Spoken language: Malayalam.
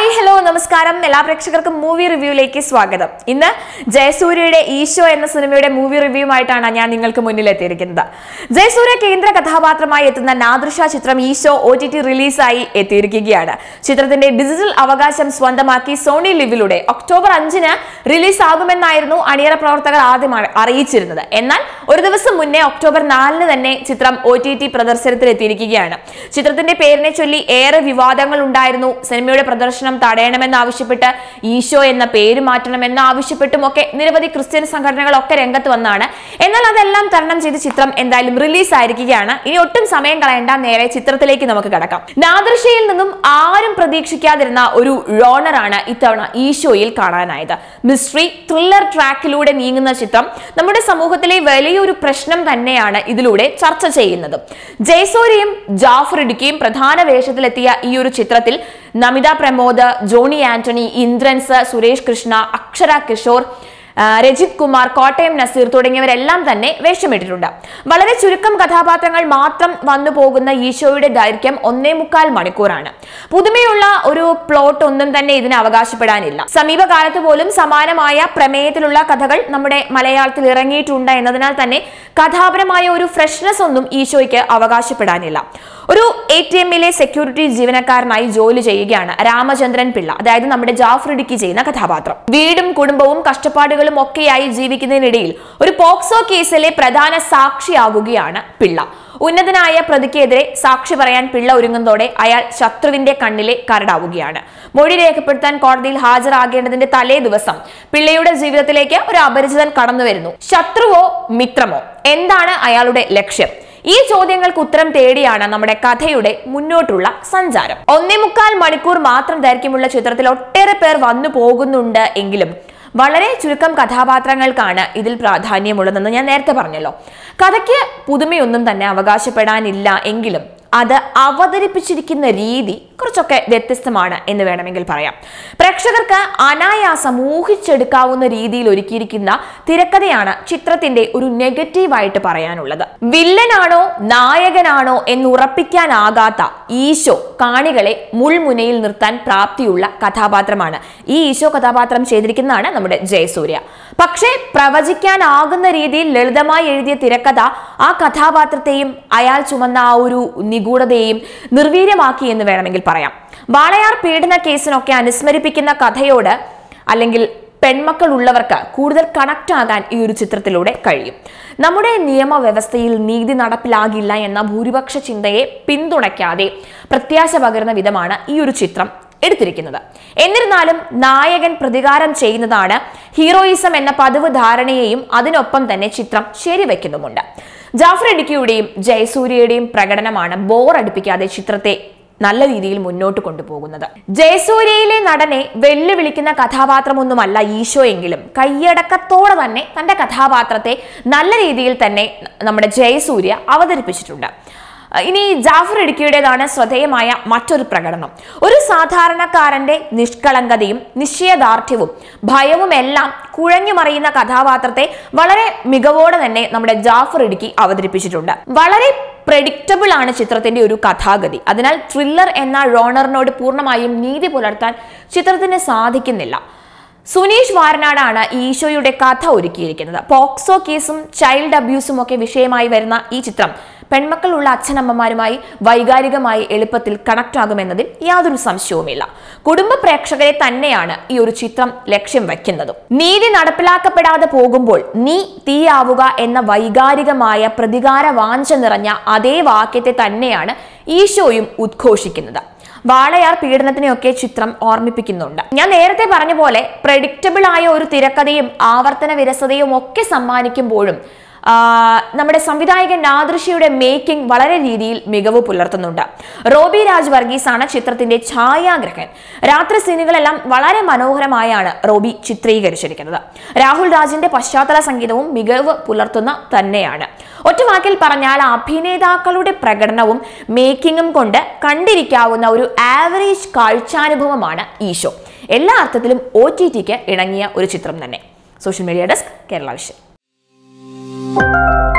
ഹായ് ഹലോ നമസ്കാരം എല്ലാ പ്രേക്ഷകർക്കും മൂവി റിവ്യൂയിലേക്ക് സ്വാഗതം ഇന്ന് ജയസൂര്യയുടെ ഈശോ എന്ന സിനിമയുടെ മൂവി റിവ്യൂമായിട്ടാണ് ഞാൻ നിങ്ങൾക്ക് മുന്നിൽ എത്തിയിരിക്കുന്നത് ജയസൂര്യ കേന്ദ്ര കഥാപാത്രമായി എത്തുന്ന നാദൃശ ചിത്രം ഈശോ ഒ ടി ടി റിലീസായി എത്തിയിരിക്കുകയാണ് ചിത്രത്തിന്റെ ഡിജിറ്റൽ അവകാശം സ്വന്തമാക്കി സോണി ലിവിലൂടെ ഒക്ടോബർ അഞ്ചിന് റിലീസ് ആകുമെന്നായിരുന്നു അണിയറ പ്രവർത്തകർ ആദ്യം അറി- അറിയിച്ചിരുന്നത് എന്നാൽ ഒരു ദിവസം മുന്നേ ഒക്ടോബർ നാലിന് തന്നെ ചിത്രം ഒ ടി ടി പ്രദർശനത്തിൽ എത്തിയിരിക്കുകയാണ് ചിത്രത്തിന്റെ പേരിനെ ചൊല്ലി ഏറെ വിവാദങ്ങൾ ഉണ്ടായിരുന്നു സിനിമയുടെ പ്രദർശനം തടയണമെന്നാവശ്യപ്പെട്ട് ഈശോ എന്ന പേര് മാറ്റണമെന്ന് ആവശ്യപ്പെട്ടും ഒക്കെ നിരവധി ക്രിസ്ത്യൻ സംഘടനകളൊക്കെ രംഗത്ത് വന്നാണ് എന്നാൽ അതെല്ലാം തരണം ചെയ്ത് ചിത്രം എന്തായാലും റിലീസ് ആയിരിക്കുകയാണ് ഇനി ഒട്ടും സമയം കളയേണ്ട നേരെ ചിത്രത്തിലേക്ക് നമുക്ക് കടക്കാം നാദൃശയിൽ നിന്നും ആരും പ്രതീക്ഷിക്കാതിരുന്ന ഒരു റോണറാണ് ഇത്തവണ ഈശോയിൽ കാണാനായത് മിസ്റ്ററി ത്രില്ലർ ട്രാക്കിലൂടെ നീങ്ങുന്ന ചിത്രം നമ്മുടെ സമൂഹത്തിലെ വലിയൊരു പ്രശ്നം തന്നെയാണ് ഇതിലൂടെ ചർച്ച ചെയ്യുന്നത് ജയസൂര്യയും ജാഫർ ഇടുക്കിയും പ്രധാന വേഷത്തിലെത്തിയ ഈ ഒരു ചിത്രത്തിൽ നമിത പ്രമോദ് ജോണി ആന്റണി ഇന്ദ്രൻസ് സുരേഷ് കൃഷ്ണ അക്ഷര കിഷോർ ആ, രജിത് കുമാർ കോട്ടയം നസീർ തുടങ്ങിയവരെല്ലാം തന്നെ വേഷമിട്ടിട്ടുണ്ട് വളരെ ചുരുക്കം കഥാപാത്രങ്ങൾ മാത്രം വന്നു പോകുന്ന ഈശോയുടെ ദൈർഘ്യം ഒന്നേ മുക്കാൽ മണിക്കൂറാണ് പുതുമയുള്ള ഒരു പ്ലോട്ട് ഒന്നും തന്നെ ഇതിന് അവകാശപ്പെടാനില്ല സമീപകാലത്ത് പോലും സമാനമായ പ്രമേയത്തിലുള്ള കഥകൾ നമ്മുടെ മലയാളത്തിൽ ഇറങ്ങിയിട്ടുണ്ട് എന്നതിനാൽ തന്നെ കഥാപരമായ ഒരു ഫ്രഷ്നെസ് ഒന്നും ഈശോയ്ക്ക് അവകാശപ്പെടാനില്ല ഒരു എ ടി എമ്മിലെ സെക്യൂരിറ്റി ജീവനക്കാരനായി ജോലി ചെയ്യുകയാണ് രാമചന്ദ്രൻ പിള്ള അതായത് നമ്മുടെ ജാഫർ ഇടുക്കി ചെയ്യുന്ന കഥാപാത്രം വീടും കുടുംബവും കഷ്ടപ്പാടുകളും ഒക്കെയായി ജീവിക്കുന്നതിനിടയിൽ ഒരു പോക്സോ കേസിലെ പ്രധാന സാക്ഷിയാകുകയാണ് പിള്ള ഉന്നതനായ പ്രതിക്കെതിരെ സാക്ഷി പറയാൻ പിള്ള ഒരുങ്ങുന്നതോടെ അയാൾ ശത്രുവിന്റെ കണ്ണിലെ കരടാവുകയാണ് മൊഴി രേഖപ്പെടുത്താൻ കോടതിയിൽ ഹാജരാകേണ്ടതിന്റെ തലേ ദിവസം പിള്ളയുടെ ജീവിതത്തിലേക്ക് ഒരു അപരിചിതൻ കടന്നു വരുന്നു ശത്രുവോ മിത്രമോ എന്താണ് അയാളുടെ ലക്ഷ്യം ഈ ചോദ്യങ്ങൾക്ക് ഉത്തരം തേടിയാണ് നമ്മുടെ കഥയുടെ മുന്നോട്ടുള്ള സഞ്ചാരം ഒന്നേ മുക്കാൽ മണിക്കൂർ മാത്രം ദൈർഘ്യമുള്ള ചിത്രത്തിൽ ഒട്ടേറെ പേർ വന്നു പോകുന്നുണ്ട് എങ്കിലും വളരെ ചുരുക്കം കഥാപാത്രങ്ങൾക്കാണ് ഇതിൽ പ്രാധാന്യമുള്ളതെന്ന് ഞാൻ നേരത്തെ പറഞ്ഞല്ലോ കഥയ്ക്ക് പുതുമയൊന്നും തന്നെ അവകാശപ്പെടാനില്ല എങ്കിലും അത് അവതരിപ്പിച്ചിരിക്കുന്ന രീതി കുറച്ചൊക്കെ വ്യത്യസ്തമാണ് എന്ന് വേണമെങ്കിൽ പറയാം പ്രേക്ഷകർക്ക് അനായാസം ഊഹിച്ചെടുക്കാവുന്ന രീതിയിൽ ഒരുക്കിയിരിക്കുന്ന തിരക്കഥയാണ് ചിത്രത്തിന്റെ ഒരു നെഗറ്റീവായിട്ട് പറയാനുള്ളത് വില്ലനാണോ നായകനാണോ എന്ന് ഉറപ്പിക്കാനാകാത്ത ഈശോ കാണികളെ മുൾമുനയിൽ നിർത്താൻ പ്രാപ്തിയുള്ള കഥാപാത്രമാണ് ഈ ഈശോ കഥാപാത്രം ചെയ്തിരിക്കുന്നതാണ് നമ്മുടെ ജയസൂര്യ പക്ഷേ പ്രവചിക്കാനാകുന്ന രീതിയിൽ ലളിതമായി എഴുതിയ തിരക്കഥ ആ കഥാപാത്രത്തെയും അയാൾ ചുമന്ന ആ ഒരു നിഗൂഢതയെയും നിർവീര്യമാക്കി എന്ന് വേണമെങ്കിൽ പറയാം വാളയാർ പീഡന കേസിനൊക്കെ അനുസ്മരിപ്പിക്കുന്ന കഥയോട് അല്ലെങ്കിൽ പെൺമക്കൾ ഉള്ളവർക്ക് കൂടുതൽ കണക്ട് ആകാൻ ഈ ഒരു ചിത്രത്തിലൂടെ കഴിയും നമ്മുടെ നിയമവ്യവസ്ഥയിൽ നീതി നടപ്പിലാകില്ല എന്ന ഭൂരിപക്ഷ ചിന്തയെ പിന്തുണയ്ക്കാതെ പ്രത്യാശ പകരുന്ന വിധമാണ് ഈ ഒരു ചിത്രം എടുത്തിരിക്കുന്നത് എന്നിരുന്നാലും നായകൻ പ്രതികാരം ചെയ്യുന്നതാണ് ഹീറോയിസം എന്ന പതിവ് ധാരണയെയും അതിനൊപ്പം തന്നെ ചിത്രം ശരിവെക്കുന്നുമുണ്ട് ജാഫർ ഇടുക്കിയുടെയും ജയസൂര്യയുടെയും പ്രകടനമാണ് ബോർ അടുപ്പിക്കാതെ ചിത്രത്തെ നല്ല രീതിയിൽ മുന്നോട്ട് കൊണ്ടുപോകുന്നത് ജയസൂര്യയിലെ നടനെ വെല്ലുവിളിക്കുന്ന കഥാപാത്രമൊന്നുമല്ല ഈശോ എങ്കിലും കൈയടക്കത്തോടെ തന്നെ തന്റെ കഥാപാത്രത്തെ നല്ല രീതിയിൽ തന്നെ നമ്മുടെ ജയസൂര്യ അവതരിപ്പിച്ചിട്ടുണ്ട് ഇനി ജാഫർ ഇടുക്കിയുടേതാണ് ശ്രദ്ധേയമായ മറ്റൊരു പ്രകടനം ഒരു സാധാരണക്കാരന്റെ നിഷ്കളങ്കതയും നിശ്ചയദാർഢ്യവും ഭയവും എല്ലാം കുഴഞ്ഞു മറിയുന്ന കഥാപാത്രത്തെ വളരെ മികവോടെ തന്നെ നമ്മുടെ ജാഫർ ഇടുക്കി അവതരിപ്പിച്ചിട്ടുണ്ട് വളരെ പ്രഡിക്റ്റബിൾ ആണ് ചിത്രത്തിന്റെ ഒരു കഥാഗതി അതിനാൽ ത്രില്ലർ എന്ന റോണറിനോട് പൂർണ്ണമായും നീതി പുലർത്താൻ ചിത്രത്തിന് സാധിക്കുന്നില്ല സുനീഷ് വാരനാടാണ് ഈശോയുടെ കഥ ഒരുക്കിയിരിക്കുന്നത് പോക്സോ കേസും ചൈൽഡ് അബ്യൂസും ഒക്കെ വിഷയമായി വരുന്ന ഈ ചിത്രം പെൺമക്കളുള്ള അച്ഛനമ്മമാരുമായി വൈകാരികമായി എളുപ്പത്തിൽ കണക്ട് ആകുമെന്നതിൽ യാതൊരു സംശയവുമില്ല കുടുംബ പ്രേക്ഷകരെ തന്നെയാണ് ഈ ഒരു ചിത്രം ലക്ഷ്യം വയ്ക്കുന്നതും നീതി നടപ്പിലാക്കപ്പെടാതെ പോകുമ്പോൾ നീ തീയാവുക എന്ന വൈകാരികമായ പ്രതികാര വാഞ്ച നിറഞ്ഞ അതേ വാക്യത്തെ തന്നെയാണ് ഈശോയും ഉദ്ഘോഷിക്കുന്നത് വാളയാർ പീഡനത്തിനെയൊക്കെ ചിത്രം ഓർമ്മിപ്പിക്കുന്നുണ്ട് ഞാൻ നേരത്തെ പറഞ്ഞ പോലെ പ്രഡിക്റ്റബിൾ ആയ ഒരു തിരക്കഥയും ആവർത്തന വിരസതയും ഒക്കെ സമ്മാനിക്കുമ്പോഴും ആ, നമ്മുടെ സംവിധായകൻ നാദൃശിയുടെ മേക്കിംഗ് വളരെ രീതിയിൽ മികവ് പുലർത്തുന്നുണ്ട് റോബി രാജ് വർഗീസ് ആണ് ചിത്രത്തിന്റെ ഛായാഗ്രഹൻ രാത്രി സീനുകളെല്ലാം വളരെ മനോഹരമായാണ് റോബി ചിത്രീകരിച്ചിരിക്കുന്നത് രാഹുൽ രാജിന്റെ പശ്ചാത്തല സംഗീതവും മികവ് പുലർത്തുന്ന തന്നെയാണ് ഒറ്റ വാക്കിൽ പറഞ്ഞാൽ അഭിനേതാക്കളുടെ പ്രകടനവും മേക്കിങ്ങും കൊണ്ട് കണ്ടിരിക്കാവുന്ന ഒരു ആവറേജ് കാഴ്ചാനുഭവമാണ് ഈശോ എല്ലാ അർത്ഥത്തിലും ഒ ടി ടിക്ക് ഇണങ്ങിയ ഒരു ചിത്രം തന്നെ social media desk Kerala vision